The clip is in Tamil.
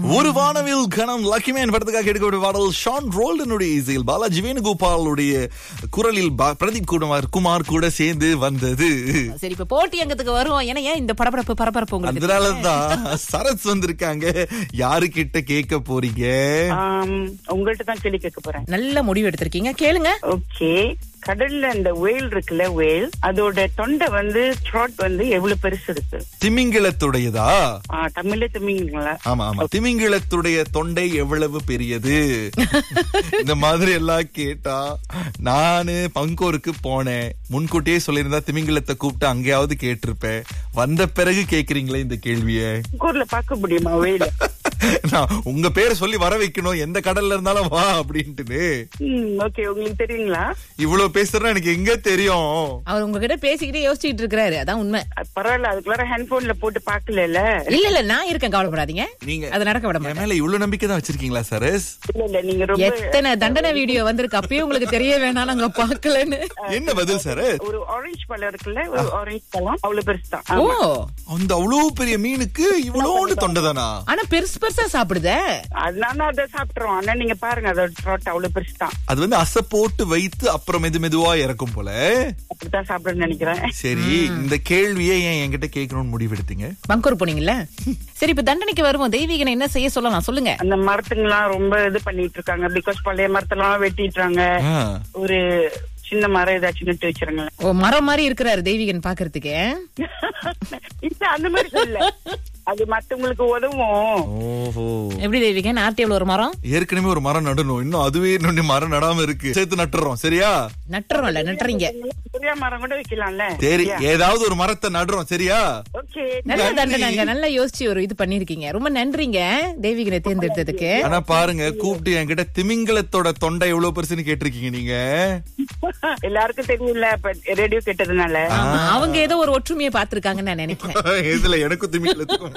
ஒரு வானவில் கணம் லக்கிமேன் படத்துக்காக எடுக்கப்பட்ட பாடல் ஷான் ரோல்டனுடைய இசையில் பாலாஜி வேணுகோபாலுடைய குரலில் பா- பிரதீப் குமார் குமார் கூட சேர்ந்து வந்தது சரி இப்ப போட்டி அங்கத்துக்கு வருவோம் ஏன்னா ஏன் இந்த படபடப்பு பரபரப்பு உங்களுக்கு அதனாலதான் சரத் வந்திருக்காங்க யாரு கிட்ட கேட்க போறீங்க ஆம், உங்கள்ட்ட தான் கேள்வி கேட்க போறேன் நல்ல முடிவு எடுத்திருக்கீங்க கேளுங்க ஓகே கடல்ல அந்த வேல் இருக்குல்ல வேல் அதோட தொண்டை வந்து த்ராட் வந்து எவ்வளவு பெருசு இருக்கு திமிங்கிலத்துடையதா ஆ, தமிழ்ல தமிழ்ங்களா ஆமா ஆமா திமிங்கிலத்துடைய தொண்டை எவ்வளவு பெரியது இந்த மாதிரி எல்லாம் கேட்டா நானு பங்கோருக்கு போனேன் முன்கூட்டியே சொல்லியிருந்தா திமிங்கிலத்தை கூப்பிட்டு அங்கேயாவது கேட்டிருப்பேன் வந்த பிறகு கேக்குறீங்களே இந்த கேள்விய ஊர்ல பார்க்க முடியுமா வேல் நான் உங்க பேரை சொல்லி வர வைக்கணும் எந்த கடல்ல இருந்தாலும் வா அப்படின்ட்டு ஓகே உங்களுக்கு தெரியுங்களா இவ்வளவு பேசுறேன்னா எனக்கு எங்க தெரியும் அவர் உங்ககிட்ட பேசிக்கிட்டே யோசிச்சுட்டு இருக்கிறாரு அதான் உண்மை அது பரவாயில்ல அதுக்குள்ளார ஹேண்ட்போன்ல போட்டு பாக்கல இல்ல இல்ல நான் இருக்கேன் கவலைப்படாதீங்க நீங்க அது நடக்க விட என் மாட்டேன் மேல இவ்வளவு நம்பிக்கை தான் வச்சிருக்கீங்களா சரஸ் இல்ல இல்ல நீங்க ரொம்ப எத்தனை தண்டனை வீடியோ வந்திருக்கு அப்பயே உங்களுக்கு தெரிய வேணாம் நாங்க பாக்கலன்னு என்ன பதில் சரஸ் ஒரு ஆரஞ்சு பழம் இருக்குல்ல ஒரு ஆரஞ்சு பழம் அவ்வளவு பெருசு தான் ஓ அந்த அவ்வளவு பெரிய மீனுக்கு இவ்வளோண்டு தொண்டைதானா ஆனா பெருசு பெருசா சாப்பிடுதே அதனால அதை சாப்பிட்டுறோம் ஆனா நீங்க பாருங்க அதோட த்ராட் அவ்வளவு பெருசு தான் அது வந்து அசை போட்டு வைத்து அப்புறம் மெது மெதுவா இறக்கும் போல அப்படித்தான் சாப்பிடுன்னு நினைக்கிறேன் சரி இந்த கேள்வியை ஏன் என்கிட்ட கேட்கணும்னு முடிவெடுத்தீங்க பங்கூர் போனீங்கல்ல சரி இப்ப தண்டனைக்கு வருவோம் தெய்வீகனை என்ன செய்ய சொல்லலாம் சொல்லுங்க அந்த மரத்துங்கெல்லாம் ரொம்ப இது பண்ணிட்டு இருக்காங்க பிகாஸ் பழைய மரத்தெல்லாம் வெட்டிடுறாங்க ஆ, ஒரு சின்ன மரம் ஏதாச்சும் நட்டு வச்சிருங்களேன் ஓ மரம் மாதிரி இருக்கிறாரு தெய்வீகன் பாக்குறதுக்கு இல்ல அந்த மாதிரி சொல்ல அது மத்தவங்களுக்கு உதவும் ஓஹோ எப்படி தெய்வீகன் ஆர்டிஎவ்ல ஒரு மரம் ஏற்கனவே ஒரு மரம் நடணும் இன்னும் அதுவே இன்னும் மரம் நடாம இருக்கு சேர்த்து நட்டுறோம் சரியா நட்டுறோம்ல நட்டுறீங்க பெரிய மரம் கூட வைக்கலாம்ல சரி ஏதாவது ஒரு மரத்தை நடுறோம் சரியா ஓகே நல்ல தண்டனைங்க நல்லா யோசிச்சு ஒரு இது பண்ணிருக்கீங்க ரொம்ப நன்றிங்க தெய்வீகனை தேர்ந்தெடுத்ததுக்கு ஆனா பாருங்க கூப்பிட்டு என்கிட்ட திமிங்கலத்தோட தொண்டை எவ்வளவு பெருசுன்னு கேட்டிருக்கீங்க நீங்க எல்லாருக்கும் தெரியும்ல இப்ப ரேடியோ கேட்டதுனால ஆமா, அவங்க ஏதோ ஒரு ஒற்றுமையை பார்த்திருக்காங்கன்னு நான் நினைக்கிறேன் இதுல எனக்கும் திமிங்கலத்துக்கும்